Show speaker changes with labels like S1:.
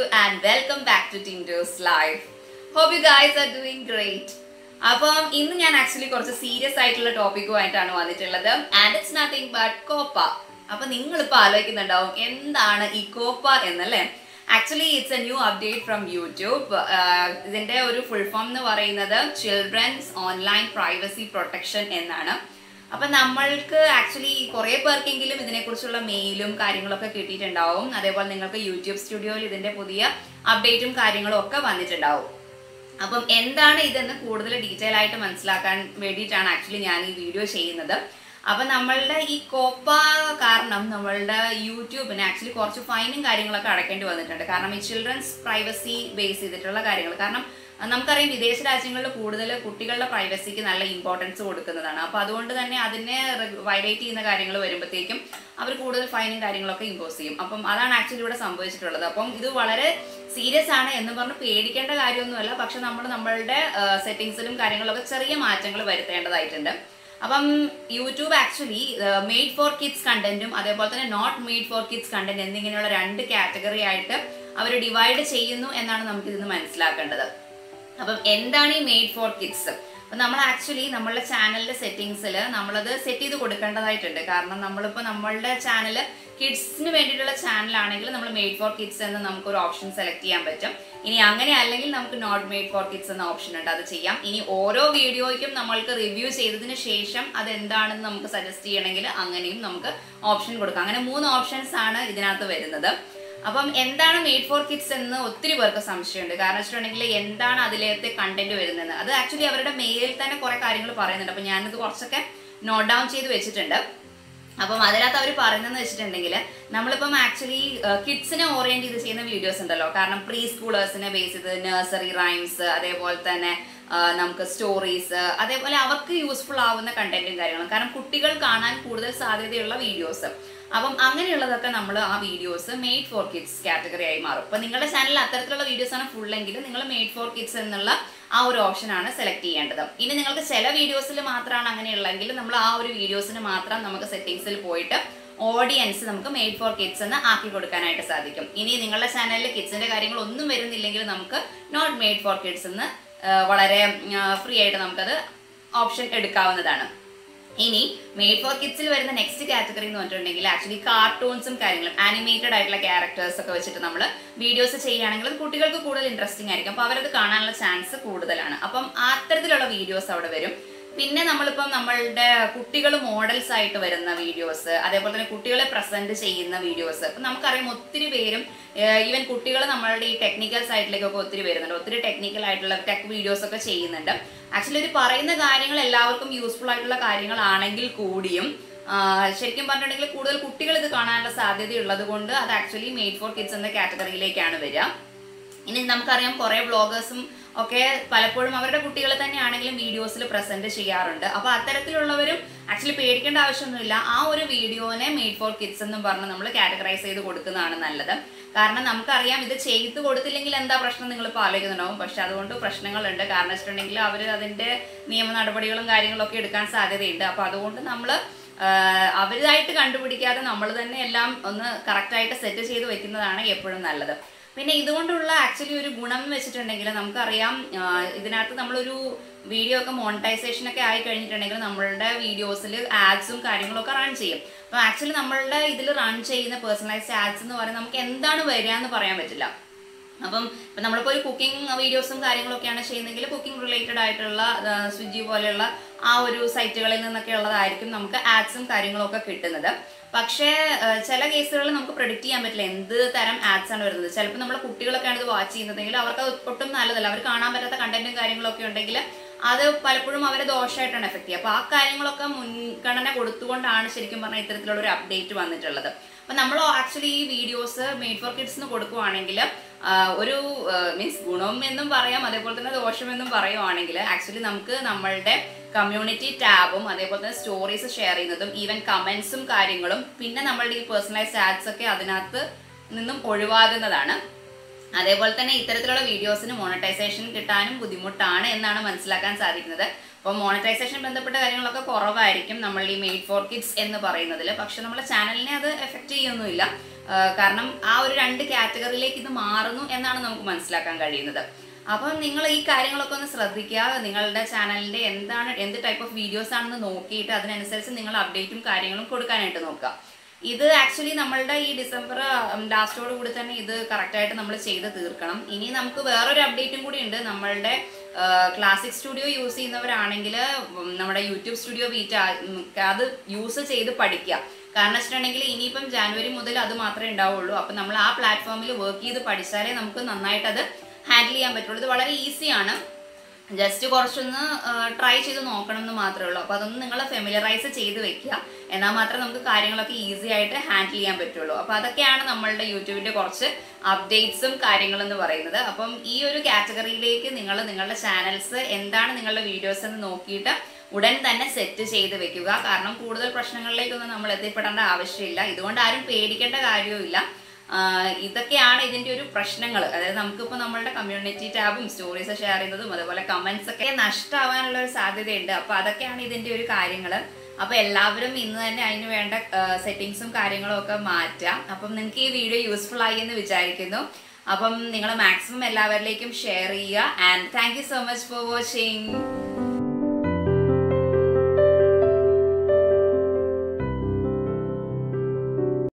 S1: and welcome back to Tinder's Life. Hope you guys are doing great. അപ്പം ഇന്ന് ഞാൻ actually കുറച്ച് serious ആയിട്ടുള്ള ടോപ്പിക്കുമായിട്ടാണ് വന്നിട്ടുള്ളത് and it's nothing but COPPA അപ്പൊ നിങ്ങൾ ഇപ്പൊ ആലോചിക്കുന്നുണ്ടാവും എന്താണ് ഈ കോപ്പ എന്നല്ലേ actually it's a new update from YouTube ഇതിന്റെ ഒരു ഫുൾ ഫോം എന്ന് പറയുന്നത് ചിൽഡ്രൻസ് ഓൺലൈൻ പ്രൈവസി പ്രൊട്ടക്ഷൻ എന്നാണ് അപ്പൊ നമ്മൾക്ക് ആക്ച്വലി കുറെ പേർക്കെങ്കിലും ഇതിനെക്കുറിച്ചുള്ള മെയിലും കാര്യങ്ങളൊക്കെ കിട്ടിയിട്ടുണ്ടാവും അതേപോലെ നിങ്ങൾക്ക് യൂട്യൂബ് സ്റ്റുഡിയോയിൽ ഇതിന്റെ പുതിയ അപ്ഡേറ്റും കാര്യങ്ങളും ഒക്കെ വന്നിട്ടുണ്ടാവും അപ്പം എന്താണ് ഇതെന്ന് കൂടുതൽ ഡീറ്റെയിൽ ആയിട്ട് മനസ്സിലാക്കാൻ വേണ്ടിയിട്ടാണ് ആക്ച്വലി ഞാൻ ഈ വീഡിയോ ചെയ്യുന്നത് അപ്പൊ നമ്മളുടെ ഈ കോപ്പ കാരണം നമ്മളുടെ യൂട്യൂബിന് ആക്ച്വലി കുറച്ച് ഫൈനും കാര്യങ്ങളൊക്കെ അടയ്ക്കേണ്ടി വന്നിട്ടുണ്ട് കാരണം ഈ ചിൽഡ്രൻസ് പ്രൈവസി ബേസ് ചെയ്തിട്ടുള്ള കാര്യങ്ങൾ കാരണം നമുക്കറിയാം വിദേശ രാജ്യങ്ങളിൽ കൂടുതൽ കുട്ടികളുടെ പ്രൈവസിക്ക് നല്ല ഇമ്പോർട്ടൻസ് കൊടുക്കുന്നതാണ് അപ്പൊ അതുകൊണ്ട് തന്നെ അതിനെ വയലേറ്റ് ചെയ്യുന്ന കാര്യങ്ങൾ വരുമ്പോഴത്തേക്കും അവർ കൂടുതൽ ഫൈനും കാര്യങ്ങളൊക്കെ ഇമ്പോസ് ചെയ്യും അപ്പം അതാണ് ആക്ച്വലി ഇവിടെ സംഭവിച്ചിട്ടുള്ളത് അപ്പം ഇത് വളരെ സീരിയസ് ആണ് എന്ന് പറഞ്ഞ് പേടിക്കേണ്ട കാര്യമൊന്നുമല്ല പക്ഷെ നമ്മൾ നമ്മളുടെ സെറ്റിങ്സിലും കാര്യങ്ങളൊക്കെ ചെറിയ മാറ്റങ്ങൾ വരുത്തേണ്ടതായിട്ടുണ്ട് അപ്പം YouTube actually made for kids കണ്ടന്റും അതേപോലെ തന്നെ not made for kids content എന്നിങ്ങനെയുള്ള രണ്ട് കാറ്റഗറി ആയിട്ട് അവർ ഡിവൈഡ് ചെയ്യുന്നു എന്നാണ് നമുക്ക് ഇതിന് മനസ്സിലാക്കേണ്ടത് അപ്പം എന്താണ് ഈ മെയ്ഡ് ഫോർ കിഡ്സ് അപ്പം നമ്മൾ ആക്ച്വലി നമ്മളുടെ ചാനലിന്റെ സെറ്റിങ്സിൽ നമ്മളത് സെറ്റ് ചെയ്ത് കൊടുക്കേണ്ടതായിട്ടുണ്ട് കാരണം നമ്മളിപ്പോൾ നമ്മളുടെ ചാനൽ കിഡ്സിന് വേണ്ടിയിട്ടുള്ള ചാനലാണെങ്കിൽ നമ്മൾ മെയ്ഡ് ഫോർ കിഡ്സ് എന്ന് നമുക്കൊരു ഓപ്ഷൻ സെലക്ട് ചെയ്യാൻ പറ്റും ഇനി അങ്ങനെ അല്ലെങ്കിൽ നമുക്ക് നോട്ട് മെയ്ഡ് ഫോർ കിഡ്സ് എന്ന ഓപ്ഷൻ ഉണ്ട് അത് ചെയ്യാം ഇനി ഓരോ വീഡിയോയ്ക്കും നമ്മൾക്ക് റിവ്യൂ ചെയ്തതിന് ശേഷം അത് എന്താണെന്ന് നമുക്ക് സജസ്റ്റ് ചെയ്യണമെങ്കിൽ അങ്ങനെയും നമുക്ക് ഓപ്ഷൻ കൊടുക്കാം അങ്ങനെ മൂന്ന് ഓപ്ഷൻസ് ആണ് ഇതിനകത്ത് വരുന്നത് അപ്പം എന്താണ് മെയ്ഡ് ഫോർ കിഡ്സ് എന്ന് ഒത്തിരി പേർക്ക് സംശയമുണ്ട് കാരണം വെച്ചിട്ടുണ്ടെങ്കിൽ എന്താണ് അതിലത്തെ കണ്ടന്റ് വരുന്നത് അത് ആക്ച്വലി അവരുടെ മെയിലിൽ തന്നെ കുറെ കാര്യങ്ങൾ പറയുന്നുണ്ട് അപ്പം ഞാനിത് കുറച്ചൊക്കെ നോട്ട് ഡൗൺ ചെയ്ത് വെച്ചിട്ടുണ്ട് അപ്പം അതിനകത്ത് അവർ പറയുന്നതെന്ന് വെച്ചിട്ടുണ്ടെങ്കിൽ നമ്മളിപ്പം ആക്ച്വലി കിഡ്സിനെ ഓറിയന്റ് ചെയ്ത് ചെയ്യുന്ന വീഡിയോസ് ഉണ്ടല്ലോ കാരണം പ്രീ സ്കൂളേഴ്സിനെ ബേസ് ചെയ്ത് നഴ്സറി റൈംസ് അതേപോലെ തന്നെ നമുക്ക് സ്റ്റോറീസ് അതേപോലെ അവർക്ക് യൂസ്ഫുൾ ആവുന്ന കണ്ടന്റും കാര്യങ്ങളും കാരണം കുട്ടികൾ കാണാൻ കൂടുതൽ സാധ്യതയുള്ള വീഡിയോസ് അപ്പം അങ്ങനെയുള്ളതൊക്കെ നമ്മൾ ആ videos made for kids category ആയി മാറും അപ്പൊ നിങ്ങളുടെ ചാനലിൽ അത്തരത്തിലുള്ള വീഡിയോസ് ആണ് ഫുൾ എങ്കിൽ നിങ്ങൾ മെയ്ഡ് ഫോർ കിഡ്സ് എന്നുള്ള ആ ഒരു ഓപ്ഷൻ ആണ് സെലക്ട് ചെയ്യേണ്ടത് ഇനി നിങ്ങൾക്ക് ചില വീഡിയോസിൽ മാത്രമാണ് അങ്ങനെയുള്ളെങ്കിൽ നമ്മൾ ആ ഒരു വീഡിയോസിന് മാത്രം നമുക്ക് സെറ്റിംഗ്സിൽ പോയിട്ട് ഓഡിയൻസ് നമുക്ക് മെയ്ഡ് ഫോർ കിഡ്സ് എന്ന് ആക്കി കൊടുക്കാനായിട്ട് സാധിക്കും ഇനി നിങ്ങളുടെ ചാനലിൽ കിഡ്സിന്റെ കാര്യങ്ങൾ ഒന്നും വരുന്നില്ലെങ്കിൽ നമുക്ക് നോട്ട് മെയ്ഡ് ഫോർ കിഡ്സ് എന്ന് വളരെ ഫ്രീ ആയിട്ട് നമുക്കത് ഓപ്ഷൻ എടുക്കാവുന്നതാണ് ഇനി മെയ്ഡ് ഫോർ കിഡ്സിൽ വരുന്ന നെക്സ്റ്റ് കാറ്റഗറി എന്ന് പറഞ്ഞിട്ടുണ്ടെങ്കിൽ ആക്ച്വലി കാർട്ടൂൺസും കാര്യങ്ങളും ആനിമേറ്റഡ് ആയിട്ടുള്ള ക്യാരക്ടേഴ്സ് ഒക്കെ വെച്ചിട്ട് നമ്മൾ വീഡിയോസ് ചെയ്യുകയാണെങ്കിൽ അത് കുട്ടികൾക്ക് കൂടുതൽ ഇൻട്രസ്റ്റിംഗ് ആയിരിക്കും അപ്പോൾ അവരത് കാണാനുള്ള ചാൻസ് കൂടുതലാണ് അപ്പം അത്തരത്തിലുള്ള വീഡിയോസ് അവിടെ വരും പിന്നെ നമ്മളിപ്പം നമ്മളുടെ കുട്ടികൾ മോഡൽസ് ആയിട്ട് വരുന്ന വീഡിയോസ് അതേപോലെ തന്നെ കുട്ടികളെ പ്രസന്റ് ചെയ്യുന്ന വീഡിയോസ് ഇപ്പം നമുക്കറിയാം ഒത്തിരി പേരും ഈവൻ കുട്ടികൾ നമ്മളുടെ ഈ ടെക്നിക്കൽ സൈഡിലേക്കൊക്കെ ഒത്തിരി വരുന്നുണ്ട് ഒത്തിരി ടെക്നിക്കൽ ആയിട്ടുള്ള ടെക് വീഡിയോസ് ഒക്കെ ചെയ്യുന്നുണ്ട് ആക്ച്വലി ഒരു പറയുന്ന കാര്യങ്ങൾ എല്ലാവർക്കും യൂസ്ഫുൾ ആയിട്ടുള്ള കാര്യങ്ങളാണെങ്കിൽ കൂടിയും ശരിക്കും പറഞ്ഞിട്ടുണ്ടെങ്കിൽ കൂടുതൽ കുട്ടികൾ ഇത് കാണാനുള്ള സാധ്യതയുള്ളത് കൊണ്ട് അത് ആക്ച്വലി മെയ്ഡ് ഫോർ കിഡ്സ് എന്ന കാറ്റഗറിയിലേക്കാണ് വരിക ഇനി നമുക്കറിയാം കുറെ വ്ളോഗേഴ്സും ഒക്കെ പലപ്പോഴും അവരുടെ കുട്ടികളെ തന്നെയാണെങ്കിലും വീഡിയോസിൽ പ്രസന്റ് ചെയ്യാറുണ്ട് അപ്പൊ അത്തരത്തിലുള്ളവരും ആക്ച്വലി പേടിക്കേണ്ട ആവശ്യമൊന്നുമില്ല ആ ഒരു വീഡിയോനെ മെയ്ഡ് ഫോർ കിഡ്സ് എന്നും പറഞ്ഞ് നമ്മൾ കാറ്റഗറൈസ് ചെയ്ത് കൊടുക്കുന്നതാണ് നല്ലത് കാരണം നമുക്കറിയാം ഇത് ചെയ്തു കൊടുത്തില്ലെങ്കിൽ എന്താ പ്രശ്നം നിങ്ങൾ ഇപ്പോൾ ആലോചിക്കുന്നുണ്ടാവും പക്ഷെ അതുകൊണ്ട് പ്രശ്നങ്ങളുണ്ട് കാരണം വെച്ചിട്ടുണ്ടെങ്കിൽ അവർ അതിന്റെ നിയമ നടപടികളും കാര്യങ്ങളൊക്കെ എടുക്കാൻ സാധ്യതയുണ്ട് അപ്പൊ അതുകൊണ്ട് നമ്മൾ അവരുതായിട്ട് കണ്ടുപിടിക്കാതെ നമ്മൾ തന്നെ എല്ലാം ഒന്ന് കറക്റ്റായിട്ട് സെറ്റ് ചെയ്ത് വെക്കുന്നതാണ് എപ്പോഴും നല്ലത് പിന്നെ ഇതുകൊണ്ടുള്ള ആക്ച്വലി ഒരു ഗുണം എന്ന് വെച്ചിട്ടുണ്ടെങ്കിൽ നമുക്കറിയാം ഇതിനകത്ത് നമ്മളൊരു വീഡിയോ ഒക്കെ മോണിറ്റൈസേഷൻ ഒക്കെ ആയി കഴിഞ്ഞിട്ടുണ്ടെങ്കിൽ നമ്മളുടെ വീഡിയോസിൽ ആഡ്സും കാര്യങ്ങളൊക്കെ റൺ ചെയ്യും അപ്പോൾ ആക്ച്വലി നമ്മളുടെ ഇതിൽ റൺ ചെയ്യുന്ന പേഴ്സണലൈസ്ഡ് ആഡ്സ് എന്ന് പറയുന്നത് നമുക്ക് എന്താണ് വരിക എന്ന് പറയാൻ പറ്റില്ല അപ്പം ഇപ്പം നമ്മളിപ്പോൾ ഒരു കുക്കിംഗ് വീഡിയോസും കാര്യങ്ങളൊക്കെയാണ് ചെയ്യുന്നതെങ്കിൽ കുക്കിംഗ് റിലേറ്റഡ് ആയിട്ടുള്ള സ്വിഗ്ഗി പോലെയുള്ള ആ ഒരു സൈറ്റുകളിൽ നിന്നൊക്കെ ഉള്ളതായിരിക്കും നമുക്ക് ആഡ്സും കാര്യങ്ങളൊക്കെ കിട്ടുന്നത് പക്ഷേ ചില കേസുകളിൽ നമുക്ക് പ്രൊഡിക്റ്റ് ചെയ്യാൻ പറ്റില്ല എന്ത് തരം ആഡ്സ് ആണ് വരുന്നത് ചിലപ്പോൾ നമ്മൾ കുട്ടികളൊക്കെയാണ് ഇത് വാച്ച് ചെയ്യുന്നതെങ്കിൽ അവർക്ക് അത് ഒട്ടും നല്ലതല്ല അവർ കാണാൻ പറ്റാത്ത കണ്ടന്റും കാര്യങ്ങളൊക്കെ ഉണ്ടെങ്കിൽ അത് പലപ്പോഴും അവരെ ദോഷമായിട്ടാണ് എഫക്ട് ചെയ്യുക അപ്പോൾ ആ കാര്യങ്ങളൊക്കെ മുൻഗണന കൊടുത്തുകൊണ്ടാണ് ശരിക്കും പറഞ്ഞാൽ ഇത്തരത്തിലുള്ള ഒരു അപ്ഡേറ്റ് വന്നിട്ടുള്ളത് അപ്പം നമ്മൾ ആക്ച്വലി ഈ വീഡിയോസ് മെയ്ഡ് ഫോർ കിഡ്സിന് കൊടുക്കുവാണെങ്കിൽ ഒരു മീൻസ് ഗുണം എന്നും പറയാം അതേപോലെ തന്നെ ദോഷമെന്നും പറയുവാണെങ്കിൽ ആക്ച്വലി നമുക്ക് നമ്മളുടെ കമ്മ്യൂണിറ്റി ടാബും അതേപോലെ തന്നെ സ്റ്റോറീസ് ഷെയർ ചെയ്യുന്നതും ഈവൻ കമന്റ്സും കാര്യങ്ങളും പിന്നെ നമ്മളുടെ ഈ പേഴ്സണലൈസ്ഡ് ആഡ്സ് ഒക്കെ അതിനകത്ത് നിന്നും ഒഴിവാകുന്നതാണ് അതേപോലെ തന്നെ ഇത്തരത്തിലുള്ള വീഡിയോസിന് മോണിറ്റൈസേഷൻ കിട്ടാനും ബുദ്ധിമുട്ടാണ് എന്നാണ് മനസ്സിലാക്കാൻ സാധിക്കുന്നത് അപ്പോൾ മോണിറ്റൈസേഷൻ ബന്ധപ്പെട്ട കാര്യങ്ങളൊക്കെ കുറവായിരിക്കും നമ്മൾ ഈ മെയ്ഡ് ഫോർ കിഡ്സ് എന്ന് പറയുന്നതിൽ പക്ഷെ നമ്മുടെ ചാനലിനെ അത് എഫക്റ്റ് ചെയ്യൊന്നുമില്ല ആ, കാരണം ആ ഒരു രണ്ട് കാറ്റഗറിയിലേക്ക് ഇത് മാറുന്നു എന്നാണ് നമുക്ക് മനസ്സിലാക്കാൻ കഴിയുന്നത് അപ്പം നിങ്ങൾ ഈ കാര്യങ്ങളൊക്കെ ഒന്ന് ശ്രദ്ധിക്കുക നിങ്ങളുടെ ചാനലിന്റെ എന്താണ് എന്ത് ടൈപ്പ് ഓഫ് വീഡിയോസ് ആണെന്ന് നോക്കിയിട്ട് അതിനനുസരിച്ച് നിങ്ങൾ അപ്ഡേറ്റും കാര്യങ്ങളും കൊടുക്കാനായിട്ട് നോക്കുക ഇത് ആക്ച്വലി നമ്മളുടെ ഈ ഡിസംബർ ലാസ്റ്റോട് കൂടി തന്നെ ഇത് കറക്റ്റായിട്ട് നമ്മൾ ചെയ്ത് തീർക്കണം ഇനി നമുക്ക് വേറൊരു അപ്ഡേറ്റും കൂടി ഉണ്ട് നമ്മളുടെ ക്ലാസിക് സ്റ്റുഡിയോ യൂസ് ചെയ്യുന്നവരാണെങ്കിൽ നമ്മുടെ യൂട്യൂബ് സ്റ്റുഡിയോ വീറ്റ അത് യൂസ് ചെയ്ത് പഠിക്കുക കാരണം വെച്ചിട്ടുണ്ടെങ്കിൽ ഇനിയിപ്പം ജാനുവരി മുതൽ അത് മാത്രമേ ഉണ്ടാവുള്ളൂ അപ്പം നമ്മൾ ആ പ്ലാറ്റ്ഫോമിൽ വർക്ക് ചെയ്ത് പഠിച്ചാലേ നമുക്ക് നന്നായിട്ട് അത് ഹാൻഡിൽ ചെയ്യാൻ പറ്റുള്ളൂ ഇത് വളരെ ഈസിയാണ് ജസ്റ്റ് കുറച്ചൊന്ന് ട്രൈ ചെയ്ത് നോക്കണം എന്ന് മാത്രമേ ഉള്ളൂ അപ്പോൾ അതൊന്ന് നിങ്ങൾ ഫെമിലറൈസ് ചെയ്ത് വെക്കുക എന്നാൽ മാത്രമേ നമുക്ക് കാര്യങ്ങളൊക്കെ ഈസി ആയിട്ട് ഹാൻഡിൽ ചെയ്യാൻ പറ്റുള്ളൂ അപ്പോൾ അതൊക്കെയാണ് നമ്മളുടെ യൂട്യൂബിൻ്റെ കുറച്ച് അപ്ഡേറ്റ്സും കാര്യങ്ങളും എന്ന് പറയുന്നത് അപ്പം ഈ ഒരു കാറ്റഗറിയിലേക്ക് നിങ്ങൾ നിങ്ങളുടെ ചാനൽസ് എന്താണ് നിങ്ങളുടെ വീഡിയോസ് എന്ന് നോക്കിയിട്ട് ഉടൻ തന്നെ സെറ്റ് ചെയ്ത് വെക്കുക കാരണം കൂടുതൽ പ്രശ്നങ്ങളിലേക്കൊന്നും നമ്മൾ എത്തിപ്പെടേണ്ട ആവശ്യമില്ല ഇതുകൊണ്ട് ആരും പേടിക്കേണ്ട കാര്യവുമില്ല ആഹ് ഇതൊക്കെയാണ് ഇതിന്റെ ഒരു പ്രശ്നങ്ങൾ അതായത് നമുക്കിപ്പോൾ നമ്മളുടെ കമ്മ്യൂണിറ്റി ടാബും സ്റ്റോറീസ് ഷെയർ ചെയ്യുന്നതും അതുപോലെ കമന്റ്സ് ഒക്കെ നഷ്ടമാവാനുള്ള ഒരു സാധ്യതയുണ്ട് അപ്പൊ അതൊക്കെയാണ് ഇതിന്റെ ഒരു കാര്യങ്ങൾ അപ്പൊ എല്ലാവരും ഇന്ന് തന്നെ അതിന് വേണ്ട സെറ്റിങ്സും കാര്യങ്ങളും ഒക്കെ മാറ്റാം അപ്പം നിങ്ങൾക്ക് ഈ വീഡിയോ യൂസ്ഫുൾ ആയി എന്ന് വിചാരിക്കുന്നു അപ്പം നിങ്ങൾ മാക്സിമം എല്ലാവരിലേക്കും ഷെയർ ചെയ്യുക and thank you so much for watching